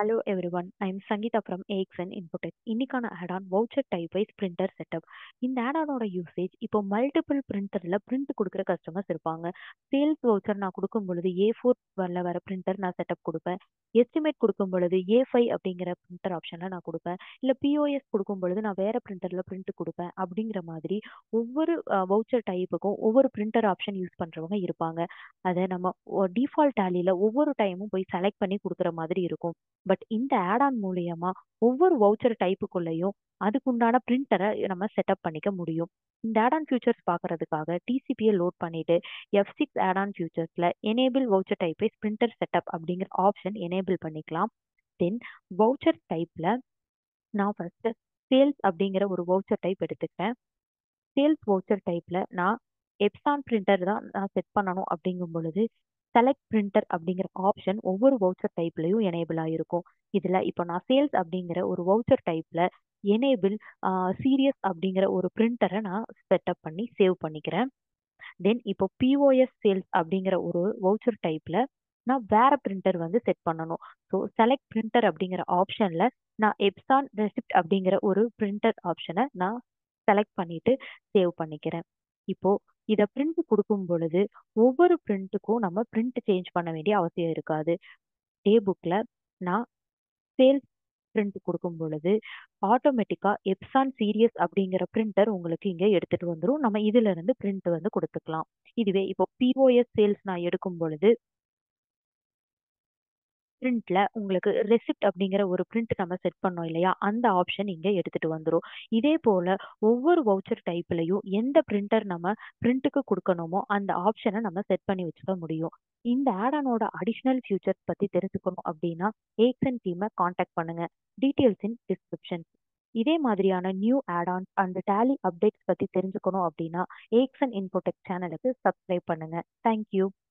Hello everyone, I am Sangeeta from AXN Infotech. இன்னைக்கான add-on voucher type wise printer setup. இந்த add-on ஓட usage இப்போ multiple printerல print கொடுக்குற customers இருப்பாங்க. sales voucher நான் கொடுக்கும் பொழுது A4 வரல வர printer நான் setup கொடுப்பேன். estimate கொடுக்கும் பொழுது A5 அப்படிங்கிற printer optionல நான் கொடுப்பேன். இல்ல POS கொடுக்கும் பொழுது நான் வேற printerல print கொடுப்பேன். அப்படிங்கிற மாதிரி ஒவ்வொரு அஹ், voucher typeக்கும் ஒவ்வொரு printer option யூஸ் பண்றவங்க இருப்பாங்க. அதை நம்ம டிஃபால்ட் டேலியில ஒவ்வொரு டைமும் போய் செலக்ட் பண்ணி கொடுக்குற மாதிரி இருக்கும் பட் இந்த ஆட்-ஆன் மூலியமா ஒவ்வொரு வவுச்சர் டைப்புக்குள்ளேயும் அதுக்குண்டான பிரிண்டரை நம்ம செட்டப் பண்ணிக்க முடியும் இந்த ஆட்-ஆன் ஃபியூச்சர்ஸ் பார்க்கறதுக்காக டிசிபியை லோட் பண்ணிட்டு எஃப் சிக்ஸ் ஆட்-ஆன் ஃபியூச்சர்ஸ்ல எனேபிள் வவுச்சர் டைப்பை பிரிண்டர் செட்டப் அப்படிங்கிற ஆப்ஷன் எனேபிள் பண்ணிக்கலாம் தென் வவுச்சர் டைப்ல நான் ஃபர்ஸ்ட் சேல்ஸ் அப்படிங்கிற ஒரு வவுச்சர் டைப் எடுத்துக்கிறேன் சேல்ஸ் வவுச்சர் டைப்ல நான் எப்சான் பிரிண்டர் தான் நான் செட் பண்ணணும் அப்படிங்கும் பொழுது செலக்ட் பிரிண்டர் அப்படிங்கிற ஆப்ஷன் ஒவ்வொரு வவுச்சர் டைப்லயும் எனேபிள் ஆயிருக்கும் இதுல இப்போ நான் சேல்ஸ் அப்படிங்கிற ஒரு வவுச்சர் டைப்ல எனேபிள் சீரியஸ் அப்படிங்கிற ஒரு பிரிண்டரை நான் செட்டப் பண்ணி சேவ் பண்ணிக்கிறேன் தென் இப்போ பிஓஎஸ் சேல்ஸ் அப்படிங்கிற ஒரு வவுச்சர் டைப்ல நான் வேற பிரிண்டர் வந்து செட் பண்ணணும் ஸோ செலக்ட் பிரிண்டர் அப்படிங்கிற ஆப்ஷன்ல நான் எப்சான் ரெசிப்ட் அப்படிங்கிற ஒரு பிரிண்டர் ஆப்ஷனை நான் செலக்ட் பண்ணிட்டு சேவ் பண்ணிக்கிறேன் இப்போ இதை பிரிண்ட் கொடுக்கும் பொழுது ஒவ்வொரு பிரிண்ட்டுக்கும் நம்ம பிரிண்ட் சேஞ்ச் பண்ண வேண்டிய அவசியம் இருக்காது டே புக்ல நான் சேல்ஸ் பிரிண்ட் கொடுக்கும் பொழுது ஆட்டோமேட்டிக்கா எப்சான் சீரியஸ் அப்படிங்கிற பிரிண்டர் உங்களுக்கு இங்க எடுத்துட்டு வந்துரும் நம்ம இதுல இருந்து பிரிண்ட் வந்து கொடுத்துக்கலாம் இதுவே இப்போ பிஓஎஸ் சேல்ஸ் நான் எடுக்கும் பொழுது பிரிண்ட்ல உங்களுக்கு ரெசிப்ட் அப்படிங்கிற ஒரு பிரிண்ட் நம்ம செட் பண்ணோம் இல்லையா அந்த ஆப்ஷன் இங்க எடுத்துட்டு வந்துரும் இதே போல ஒவ்வொரு வவுச்சர் டைப்லயும் எந்த பிரிண்டர் நம்ம பிரிண்ட்டுக்கு கொடுக்கணுமோ அந்த ஆப்ஷனை நம்ம செட் பண்ணி வச்சுக்க முடியும் இந்த ஆடானோட அடிஷ்னல் ஃபியூச்சர்ஸ் பத்தி தெரிஞ்சுக்கணும் அப்படின்னா ஏக்சன் டீமை காண்டாக்ட் பண்ணுங்க டீடைல்ஸ் இன் டிஸ்கிரிப்ஷன் இதே மாதிரியான new add-ons and Tally updates பத்தி தெரிஞ்சுக்கணும் அப்படின்னா ஏக்சன் இன்ஃபோடெக் சேனலுக்கு சப்ஸ்கிரைப் பண்ணுங்க தேங்க்யூ